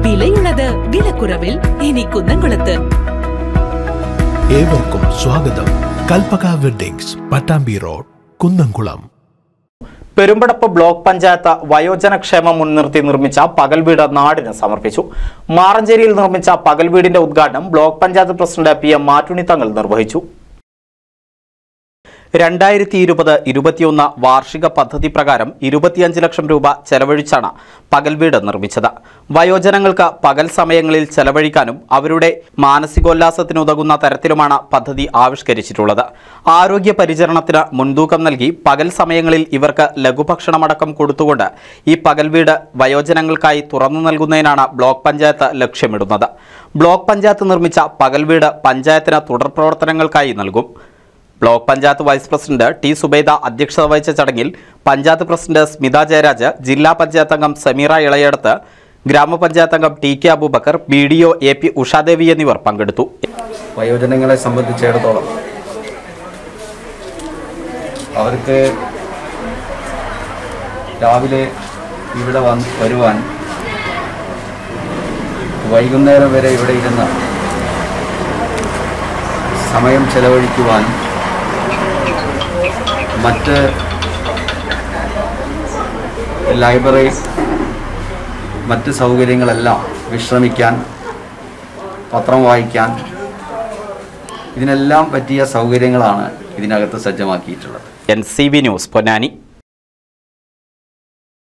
വിലയുള്ളത് വിലക്കുറവിൽ ഇനി കുന്നംകുളത്ത് ഏവർക്കും സ്വാഗതം Kalpaka weddings Pattambi road Kunnamkulam Perumpadappu block panchayat വയോജനക്ഷേമം മുൻനിർത്തി നിർമ്മിച്ച പകൽ വീട് നാടിന് സമർപ്പിച്ചു മാറഞ്ചേരിയിൽ നിർമ്മിച്ച പകൽ വീടിന്റെ ഉദ്ഘാടനം block panchayat president P M Mattuni Thangal നിർവഹിച്ചു രണ്ടായിരത്തി ഇരുപത് ഇരുപത്തിയൊന്ന് വാർഷിക പദ്ധതി പ്രകാരം ഇരുപത്തിയഞ്ച് ലക്ഷം രൂപ ചെലവഴിച്ചാണ് പകൽ വീട് നിർമ്മിച്ചത് വയോജനങ്ങൾക്ക് പകൽ സമയങ്ങളിൽ ചെലവഴിക്കാനും അവരുടെ മാനസികോല്ലാസത്തിനുതകുന്ന തരത്തിലുമാണ് പദ്ധതി ആവിഷ്കരിച്ചിട്ടുള്ളത് ആരോഗ്യ പരിചരണത്തിന് മുൻതൂക്കം നൽകി പകൽ സമയങ്ങളിൽ ഇവർക്ക് ലഘുഭക്ഷണമടക്കം കൊടുത്തുകൊണ്ട് ഈ പകൽ വീട് വയോജനങ്ങൾക്കായി തുറന്നു നൽകുന്നതിനാണ് ബ്ലോക്ക് പഞ്ചായത്ത് ലക്ഷ്യമിടുന്നത് ബ്ലോക്ക് പഞ്ചായത്ത് നിർമ്മിച്ച പകൽ വീട് പഞ്ചായത്തിന് തുടർ പ്രവർത്തനങ്ങൾക്കായി നൽകും block panchayat vice president T Subaida അധ്യക്ഷത വഹിച്ച ചടങ്ങിൽ പഞ്ചായത്ത് പ്രസിഡന്റ് സ്മിത ജയരാജ് ജില്ലാ പഞ്ചായത്ത് അംഗം സമീറ ഇളയടത്ത് ഗ്രാമപഞ്ചായത്ത് അംഗം T K Aboobacker B D O A P Ushadevi എന്നിവർ പങ്കെടുത്തു വയോജനങ്ങളെ സംബന്ധിച്ചിടത്തോളം അവർക്ക് രാവിലെ ഇവിടെ വന്ന് വരുവാൻ വൈകുന്നേരം വരെ ഇവിടെ ഇരുന്ന് സമയം ചെലവഴിക്കുവാൻ മറ്റ് ലൈബ്രറി മറ്റ് സൗകര്യങ്ങളെല്ലാം വിശ്രമിക്കാൻ പത്രം വായിക്കാൻ ഇതിനെല്ലാം പറ്റിയ സൗകര്യങ്ങളാണ് ഇതിനകത്ത് സജ്ജമാക്കിയിട്ടുള്ളത് N C V news Ponnani